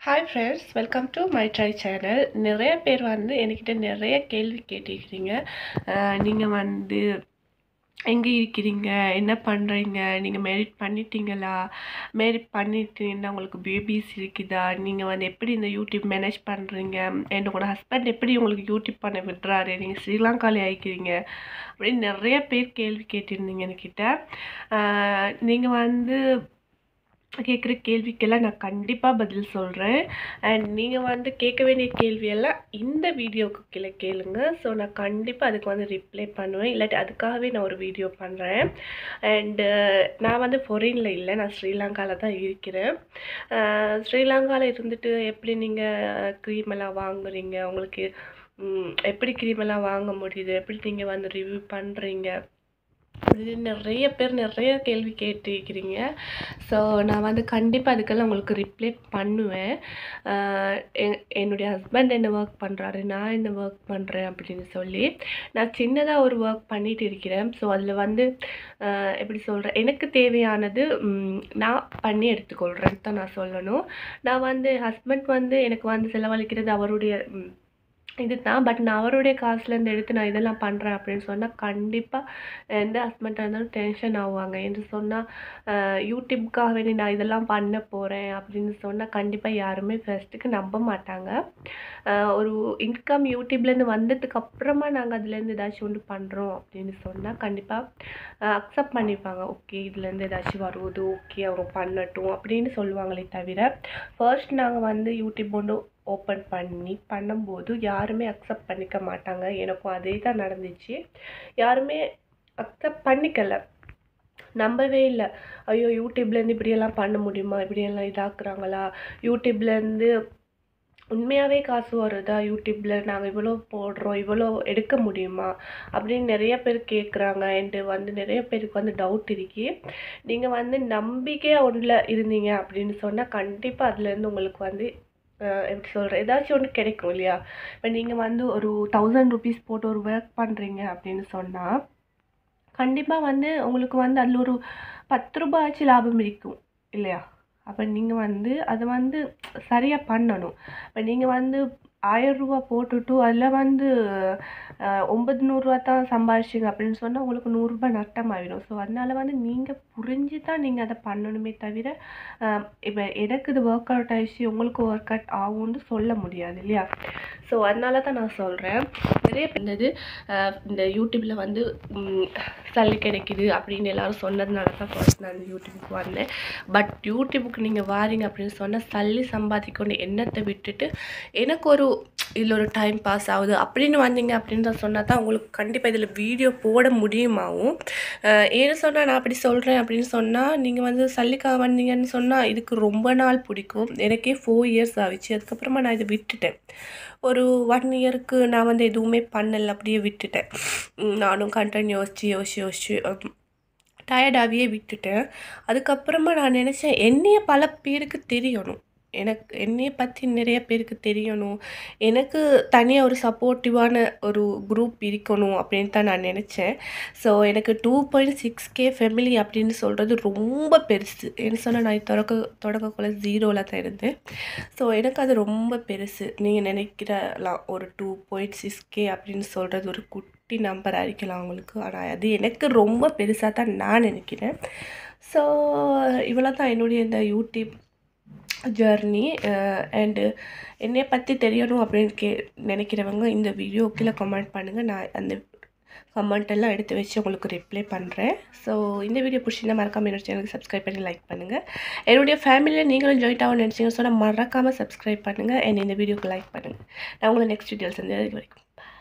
hi friends welcome to my try channel நிறைய பேர் வந்து என்கிட்ட நிறைய கேள்வி கேட்டிருக்கிறீங்க நீங்கள் வந்து எங்கே இருக்கிறீங்க என்ன பண்ணுறீங்க நீங்கள் மேரிட் பண்ணிட்டீங்களா மேரிட் பண்ணிட்டீங்கன்னா உங்களுக்கு பேபிஸ் இருக்குதா நீங்கள் வந்து எப்படி இந்த யூடியூப் மேனேஜ் பண்ணுறீங்க என்னோட ஹஸ்பண்ட் எப்படி உங்களுக்கு யூடியூப் பண்ண விடுறாரு நீங்கள் ஸ்ரீலங்காவில் ஆயிக்கிறீங்க அப்படின்னு நிறைய பேர் கேள்வி கேட்டிருந்தீங்க என்கிட்ட நீங்கள் வந்து கேட்குற கேள்விக்கெல்லாம் நான் கண்டிப்பாக பதில் சொல்கிறேன் அண்ட் நீங்கள் வந்து கேட்க வேண்டிய கேள்வியெல்லாம் இந்த வீடியோவுக்கு கீழே கேளுங்க ஸோ நான் கண்டிப்பாக அதுக்கு வந்து ரிப்ளை பண்ணுவேன் இல்லாட்டி அதுக்காகவே நான் ஒரு வீடியோ பண்ணுறேன் அண்டு நான் வந்து ஃபொரினில் இல்லை நான் ஸ்ரீலங்காவில் தான் இருக்கிறேன் அஹ் ஸ்ரீலங்காவில் இருந்துட்டு எப்படி நீங்கள் க்ரீம் எல்லாம் வாங்குறீங்க உங்களுக்கு ம், எப்படி க்ரீம் எல்லாம் வாங்க முடியுது எப்படி நீங்கள் வந்து ரிவ்யூ பண்ணுறீங்க இது நிறைய பேர் நிறைய கேள்வி கேட்டிருக்கிறீங்க ஸோ நான் வந்து கண்டிப்பாக அதுக்கெல்லாம் உங்களுக்கு ரிப்ளை பண்ணுவேன் ஆஹ் எ- என்னுடைய ஹஸ்பண்ட் என்ன ஒர்க் பண்ணுறாரு நான் என்ன ஒர்க் பண்ணுறேன் அப்படின்னு சொல்லி நான் சின்னதாக ஒரு ஒர்க் பண்ணிட்டு இருக்கிறேன் ஸோ அதில் வந்து ஆஹ் எப்படி சொல்கிறேன் எனக்கு தேவையானது ம், நான் பண்ணி எடுத்துக்கொள்கிறேன்னு தான் நான் சொல்லணும் நான் வந்து ஹஸ்பண்ட் வந்து எனக்கு வந்து செலவழிக்கிறது அவருடைய ம், இதுதான் பட் நான் அவருடைய காசுலேருந்து எடுத்து நான் இதெல்லாம் பண்ணுறேன் அப்படின்னு சொன்னால் கண்டிப்பாக எந்த ஹஸ்பண்டாக இருந்தாலும் டென்ஷன் ஆவாங்க என்று சொன்னால் யூடியூப்காக வேண்டி நான் இதெல்லாம் பண்ண போகிறேன் அப்படின்னு சொன்னால் கண்டிப்பாக யாருமே ஃபர்ஸ்ட்டுக்கு நம்ப மாட்டாங்க அஹ் ஒரு இன்கம் யூடியூப்லேருந்து வந்ததுக்கு அப்புறமா நாங்கள் அதுலேருந்து ஏதாச்சும் ஒன்று பண்ணுறோம் அப்படின்னு சொன்னால் கண்டிப்பாக அக்செப்ட் பண்ணிப்பாங்க ஓகே இதுலேருந்து ஏதாச்சும் வருவது ஓகே அவங்க பண்ணட்டும் அப்படின்னு சொல்லுவாங்களே தவிர ஃபர்ஸ்ட் நாங்கள் வந்து யூடியூப் ஒன்று ஓப்பன் பண்ணி பண்ணும்போது யாருமே அக்செப்ட் பண்ணிக்க மாட்டாங்க எனக்கும் அதே தான் நடந்துச்சு யாருமே அக்செப்ட் பண்ணிக்கல நம்பவே இல்லை ஐயோ யூடியூப்லேருந்து இப்படியெல்லாம் பண்ண முடியுமா இப்படியெல்லாம் இதாக்குறாங்களா யூடியூப்லேருந்து உண்மையாகவே காசு வருதா யூடியூப்பில் நாங்கள் இவ்வளோ போடுறோம் இவ்வளோ எடுக்க முடியுமா அப்படின்னு நிறைய பேர் கேட்குறாங்க அண்டு வந்து நிறைய பேருக்கு வந்து டவுட் இருக்கு நீங்கள் வந்து நம்பிக்கையாக ஒன்றில் இருந்தீங்க அப்படின்னு சொன்னால் கண்டிப்பாக அதுலேருந்து உங்களுக்கு வந்து அஹ், எப்படி சொல்கிறேன் ஏதாச்சும் ஒன்று கிடைக்கும் இல்லையா இப்போ நீங்கள் வந்து ஒரு தௌசண்ட் ருபீஸ் போட்டு ஒரு ஒர்க் பண்ணுறீங்க அப்படின்னு சொன்னால் கண்டிப்பாக வந்து உங்களுக்கு வந்து அதில் ஒரு பத்து ரூபாயாச்சும் லாபம் இருக்கும் இல்லையா அப்போ நீங்கள் வந்து அதை வந்து சரியாக பண்ணணும் இப்போ நீங்கள் வந்து ஆயிரம் ரூபா போட்டுட்டு அதில் வந்து அஹ், ஒன்பது நூறுரூவா தான் சம்பாதிச்சிங்க அப்படின்னு சொன்னால் உங்களுக்கு நூறுரூபா நஷ்டமாயிடும் ஸோ அதனால வந்து நீங்கள் புரிஞ்சு தான் நீங்கள் அதை பண்ணணுமே தவிர இப்போ எனக்கு இது ஒர்க் அவுட் ஆயிடுச்சு உங்களுக்கு ஒர்க் அவுட் ஆகும்னு சொல்ல முடியாது இல்லையா ஸோ அதனால தான் நான் சொல்கிறேன் நிறைய பேர் இருந்தது அஹ், இந்த யூடியூப்பில் வந்து ம், சல்லி கிடைக்குது அப்படின்னு எல்லாரும் சொன்னதுனால தான் ஃபர்ஸ்ட் நான் இந்த யூடியூபுக்கு வந்தேன் பட் யூடியூபுக்கு நீங்கள் வாரீங்க அப்படின்னு சொன்னால் சல்லி சம்பாதிக்கணும் எண்ணத்தை விட்டுட்டு எனக்கு ஒரு இதில் ஒரு டைம் பாஸ் ஆகுது அப்படின்னு வந்தீங்க அப்படின்னு தான் சொன்னால் தான் உங்களுக்கு கண்டிப்பாக இதில் வீடியோ போட முடியுமாவும் அஹ், ஏன்னு சொன்னால் நான் அப்படி சொல்கிறேன் அப்படின்னு சொன்னால் நீங்கள் வந்து சல்லிக்காக வந்தீங்கன்னு சொன்னால் இதுக்கு ரொம்ப நாள் பிடிக்கும் எனக்கே ஃபோர் இயர்ஸ் ஆகிடுச்சு அதுக்கப்புறமா நான் இதை விட்டுட்டேன் ஒரு ஒன் இயருக்கு நான் வந்து எதுவுமே பண்ணல அப்படியே விட்டுட்டேன் உம், நானும் கண்டென்ட் யோசிச்சு யோசிச்சு யோசிச்சு டயர்டாகவே விட்டுட்டேன் அதுக்கப்புறமா நான் நினச்சேன் என்னைய பல பேருக்கு தெரியணும் எனக்கு என்னைய பற்றி நிறைய பேருக்கு தெரியணும் எனக்கு தனியாக ஒரு சப்போர்ட்டிவான ஒரு குரூப் இருக்கணும் அப்படின்னு தான் நான் நினச்சேன் ஸோ எனக்கு two point six K family அப்படின்னு சொல்கிறது ரொம்ப பெருசு என்ன சொன்னால் நான் தொடக்க தொடக்கக்குள்ள ஜீரோவில் தான் இருந்தேன் ஸோ எனக்கு அது ரொம்ப பெருசு நீங்கள் நினைக்கிறலாம் ஒரு டூ பாயிண்ட் சிக்ஸ் கே அப்படின்னு சொல்கிறது ஒரு குட்டி நம்பர் அடிக்கலாம் உங்களுக்கு ஆனால் அது எனக்கு ரொம்ப பெருசாக தான் நான் நினைக்கிறேன் ஸோ இவ்வளோ தான் என்னுடைய இந்த யூடியூப் ஜர்னி அண்டு என்னைய பற்றி தெரியணும் அப்படின்னு கே நினைக்கிறவங்க இந்த வீடியோ கீழே கமெண்ட் பண்ணுங்கள் நான் அந்த கமெண்ட் எல்லாம் எடுத்து வச்சு உங்களுக்கு ரிப்ளை பண்ணுறேன் ஸோ இந்த வீடியோ பிடிச்சிருந்தா மறக்காமல் என்னோட சேனலுக்கு சப்ஸ்கிரைப் பண்ணி லைக் பண்ணுங்கள் என்னுடைய ஃபேமிலியில் நீங்களும் ஜாயின் ஆகணும்னு நினச்சிங்க சொன்னால் மறக்காமல் சப்ஸ்கிரைப் பண்ணுங்கள் அண்ட் இந்த வீடியோக்கு லைக் பண்ணுங்கள் நான் உங்களை நெக்ஸ்ட் வீடியோஸ் வந்து வரைக்கும்